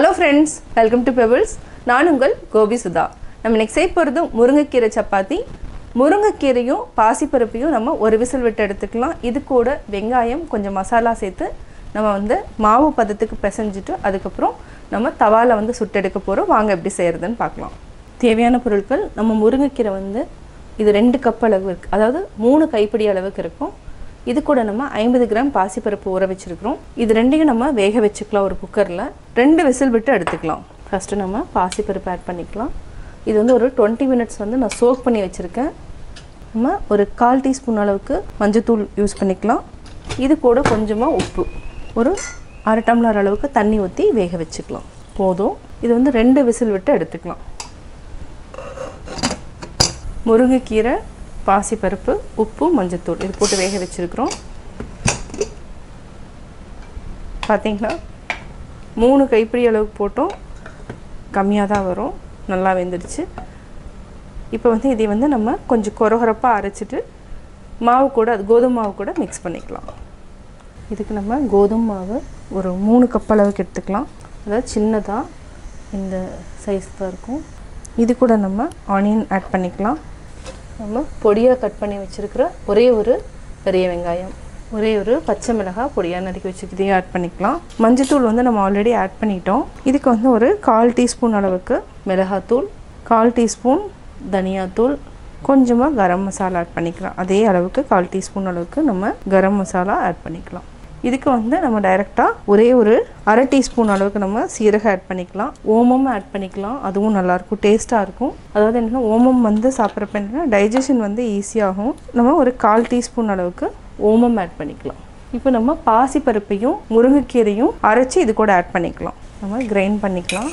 hello friends welcome to Pebbles நான் உங்கள் கோபி சுதா நம்ம இன்னைக்கு செய்ய போகிறது முருங்கைக்கீரை சப்பாத்தி முருங்கைக்கீரையும் பாசிப்பருப்பையும் நம்ம ஒரு விசில் விட்டு எடுத்துக்கலாம் இது கூட வெங்காயம் கொஞ்சம் மசாலா சேர்த்து நம்ம வந்து மாவு பதத்துக்கு பிசைஞ்சிட்டு அதுக்கப்புறம் நம்ம தவால வந்து சுட்டெடுக்க போகிறோம் வாங்க எப்படி செய்கிறதுன்னு பார்க்கலாம் தேவையான பொருட்கள் நம்ம முருங்கைக்கீரை வந்து இது ரெண்டு கப் அளவு இருக்குது அதாவது மூணு கைப்பிடி அளவுக்கு இருக்கும் இது கூட நம்ம ஐம்பது கிராம் பாசிப்பருப்பு ஊற வச்சுருக்கிறோம் இது ரெண்டையும் நம்ம வேக வச்சுக்கலாம் ஒரு குக்கரில் ரெண்டு விசில் விட்டு எடுத்துக்கலாம் ஃபஸ்ட்டு நம்ம பாசிப்பருப்பு ஆட் பண்ணிக்கலாம் இது வந்து ஒரு டுவெண்ட்டி மினிட்ஸ் வந்து நான் சோக் பண்ணி வச்சுருக்கேன் நம்ம ஒரு கால் டீஸ்பூன் அளவுக்கு மஞ்சத்தூள் யூஸ் பண்ணிக்கலாம் இது கூட கொஞ்சமாக உப்பு ஒரு அரை டம்ளர் அளவுக்கு தண்ணி ஊற்றி வேக வச்சுக்கலாம் போதும் இது வந்து ரெண்டு விசில் விட்டு எடுத்துக்கலாம் முருங்கைக்கீரை பாசிப்பருப்பு உப்பு மஞ்சத்தூள் இது போட்டு வேக வச்சுருக்குறோம் பார்த்தீங்களா மூணு கைப்பிடி அளவுக்கு போட்டோம் கம்மியாக தான் வரும் நல்லா வெந்துடுச்சு இப்போ வந்து இதை வந்து நம்ம கொஞ்சம் கொரகொரப்பாக அரைச்சிட்டு மாவு கூட அது கோதுமை மாவு கூட மிக்ஸ் பண்ணிக்கலாம் இதுக்கு நம்ம கோதுமை மாவு ஒரு மூணு கப் அளவுக்கு எடுத்துக்கலாம் அதாவது சின்னதாக இந்த சைஸ் தான் இருக்கும் இது கூட நம்ம ஆனியன் ஆட் பண்ணிக்கலாம் நம்ம பொடியாக கட் பண்ணி வச்சுருக்கிற ஒரே ஒரு பெரிய வெங்காயம் ஒரே ஒரு பச்சை மிளகாய் பொடியாக நறுக்கி வச்சுக்கிதையும் ஆட் பண்ணிக்கலாம் மஞ்சத்தூள் வந்து நம்ம ஆல்ரெடி ஆட் பண்ணிட்டோம் இதுக்கு வந்து ஒரு கால் டீஸ்பூன் அளவுக்கு மிளகாத்தூள் கால் டீஸ்பூன் தனியாத்தூள் கொஞ்சமாக கரம் மசாலா ஆட் பண்ணிக்கலாம் அதே அளவுக்கு கால் டீஸ்பூன் அளவுக்கு நம்ம கரம் மசாலா ஆட் பண்ணிக்கலாம் இதுக்கு வந்து நம்ம டைரெக்டாக ஒரே ஒரு அரை டீஸ்பூன் அளவுக்கு நம்ம சீரகம் ஆட் பண்ணிக்கலாம் ஓமம் ஆட் பண்ணிக்கலாம் அதுவும் நல்லாயிருக்கும் டேஸ்ட்டாக இருக்கும் அதாவது என்னென்னா ஓமம் வந்து சாப்பிட்றப்ப என்னென்னா டைஜஷன் வந்து ஈஸியாகும் நம்ம ஒரு கால் டீஸ்பூன் அளவுக்கு ஓமம் ஆட் பண்ணிக்கலாம் இப்போ நம்ம பாசிப்பருப்பையும் முருங்கைக்கீரையும் அரைச்சி இது கூட ஆட் பண்ணிக்கலாம் நம்ம கிரைண்ட் பண்ணிக்கலாம்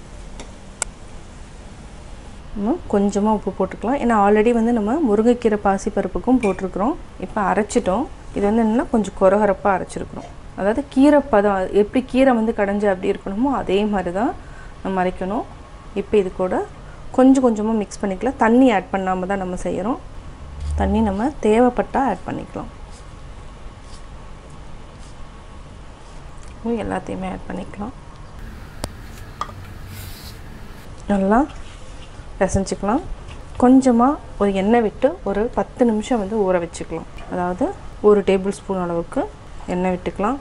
நம்ம கொஞ்சமாக உப்பு போட்டுக்கலாம் ஏன்னா ஆல்ரெடி வந்து நம்ம முருங்கைக்கீரை பாசிப்பருப்புக்கும் போட்டிருக்கிறோம் இப்போ அரைச்சிட்டோம் இது வந்து என்னென்னா கொஞ்சம் கொரகரப்பாக அரைச்சிருக்கிறோம் அதாவது கீரை பதம் எப்படி கீரை வந்து கடைஞ்சி அப்படி இருக்கணுமோ அதே மாதிரி தான் நம்ம அரைக்கணும் இப்போ இது கூட கொஞ்சம் கொஞ்சமாக மிக்ஸ் பண்ணிக்கலாம் தண்ணி ஆட் பண்ணாமல் தான் நம்ம செய்கிறோம் தண்ணி நம்ம தேவைப்பட்டால் ஆட் பண்ணிக்கலாம் எல்லாத்தையுமே ஆட் பண்ணிக்கலாம் நல்லா பிசைஞ்சிக்கலாம் கொஞ்சமாக ஒரு எண்ணெய் விட்டு ஒரு பத்து நிமிஷம் வந்து ஊற வச்சுக்கலாம் அதாவது ஒரு டேபிள் ஸ்பூன் அளவுக்கு எண்ணெய் விட்டுக்கலாம்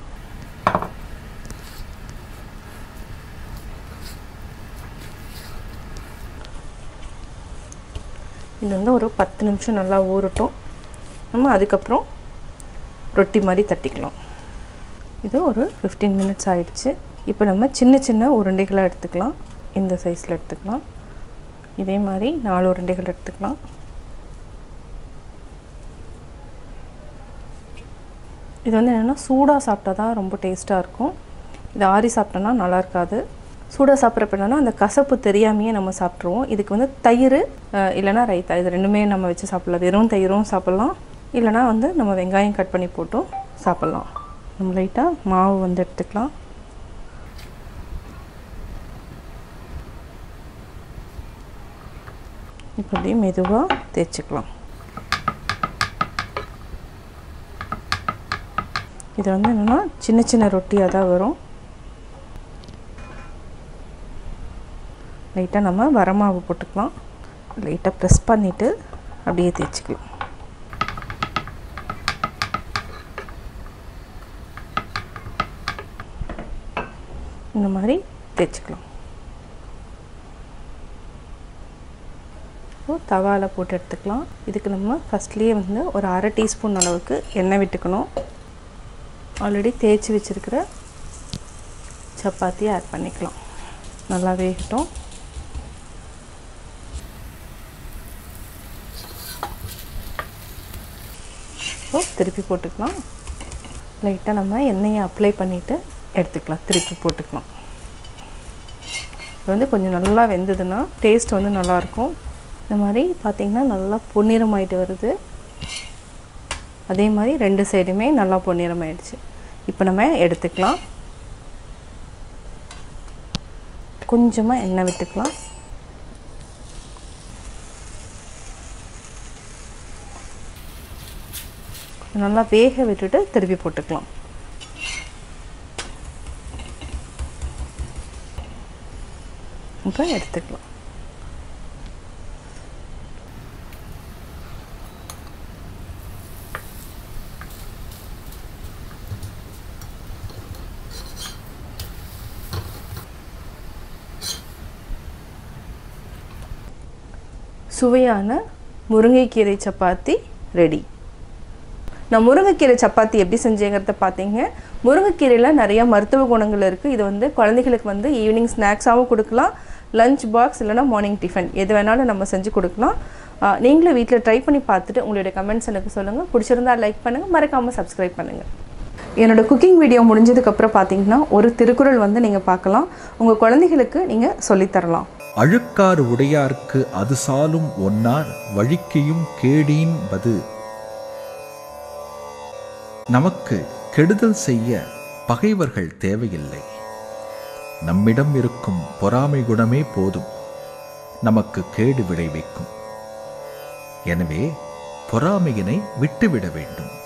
இது வந்து ஒரு பத்து நிமிஷம் நல்லா ஊறட்டும் நம்ம அதுக்கப்புறம் ரொட்டி மாதிரி தட்டிக்கலாம் இது ஒரு ஃபிஃப்டீன் மினிட்ஸ் ஆயிடுச்சு இப்போ நம்ம சின்ன சின்ன உருண்டைகளாக எடுத்துக்கலாம் இந்த சைஸில் எடுத்துக்கலாம் இதே மாதிரி நாலு உருண்டைகள் எடுத்துக்கலாம் இது வந்து என்னென்னா சூடாக சாப்பிட்டா தான் ரொம்ப டேஸ்ட்டாக இருக்கும் இது ஆறி சாப்பிட்டோன்னா நல்லா இருக்காது சூடாக சாப்பிட்றப்ப என்னென்னா அந்த கசப்பு தெரியாமையே நம்ம சாப்பிட்ருவோம் இதுக்கு வந்து தயிர் இல்லைனா ரைத்தா இது ரெண்டுமே நம்ம வச்சு சாப்பிட்லாம் வெறும் தயிரும் சாப்பிட்லாம் இல்லைனா வந்து நம்ம வெங்காயம் கட் பண்ணி போட்டும் சாப்பிட்லாம் நம்ம லைட்டாக மாவு வந்து எடுத்துக்கலாம் இப்போ அப்படியே மெதுவாக தேய்ச்சிக்கலாம் இது வந்து என்னென்னா சின்ன சின்ன ரொட்டியாக தான் வரும் லைட்டாக நம்ம வரமாவு போட்டுக்கலாம் லைட்டாக ப்ரெஸ் பண்ணிவிட்டு அப்படியே தேய்ச்சிக்கலாம் இந்த மாதிரி தேய்ச்சிக்கலாம் இப்போ தவாவில் போட்டு எடுத்துக்கலாம் இதுக்கு நம்ம ஃபஸ்ட்லேயே வந்து ஒரு அரை டீஸ்பூன் அளவுக்கு எண்ணெய் விட்டுக்கணும் ஆல்ரெடி தேய்ச்சி வச்சுருக்கிற சப்பாத்தியை ஆட் பண்ணிக்கலாம் நல்லா வேகட்டும் இப்போ திருப்பி போட்டுக்கலாம் லைட்டாக நம்ம எண்ணெயை அப்ளை பண்ணிவிட்டு எடுத்துக்கலாம் திருப்பி போட்டுக்கலாம் இது வந்து கொஞ்சம் நல்லா வெந்ததுன்னா டேஸ்ட் வந்து நல்லாயிருக்கும் இந்த மாதிரி பார்த்திங்கன்னா நல்லா பொன்னிறமாயிட்டு வருது அதே மாதிரி ரெண்டு சைடுமே நல்லா பொன்னிறமாயிடுச்சு இப்போ நம்ம எடுத்துக்கலாம் கொஞ்சமாக எண்ணெய் விட்டுக்கலாம் நல்லா வேக விட்டுட்டு திருப்பி போட்டுக்கலாம் இப்போ எடுத்துக்கலாம் சுவையான முருங்கைக்கீரை சப்பாத்தி ரெடி நான் முருங்கைக்கீரை சப்பாத்தி எப்படி செஞ்சேங்கிறத பார்த்தீங்க முருங்கைக்கீரையில் நிறையா மருத்துவ குணங்கள் இருக்குது இது வந்து குழந்தைகளுக்கு வந்து ஈவினிங் ஸ்நாக்ஸாகவும் கொடுக்கலாம் லஞ்ச் பாக்ஸ் இல்லைனா மார்னிங் டிஃபன் எது வேணாலும் நம்ம செஞ்சு கொடுக்கலாம் ஆ, நீங்களும் வீட்டில் ட்ரை பண்ணி பார்த்துட்டு உங்களுடைய கமெண்ட்ஸ் எனக்கு சொல்லுங்கள் பிடிச்சிருந்தா லைக் பண்ணுங்கள் மறக்காமல் சப்ஸ்கிரைப் பண்ணுங்கள் என்னோட குக்கிங் வீடியோ முடிஞ்சதுக்கப்புறம் பார்த்தீங்கன்னா ஒரு திருக்குறள் வந்து நீங்கள் பார்க்கலாம் உங்கள் குழந்தைகளுக்கு நீங்கள் சொல்லித்தரலாம் அழுக்காறு உடையார்க்கு அது சாலும் ஒன்னார் வழிக்கையும் கேடீன் பது நமக்கு கெடுதல் செய்ய பகைவர்கள் தேவையில்லை நம்மிடம் இருக்கும் பொறாமை குணமே போதும் நமக்கு கேடு விளைவிக்கும் எனவே பொறாமையினை விட்டுவிட வேண்டும்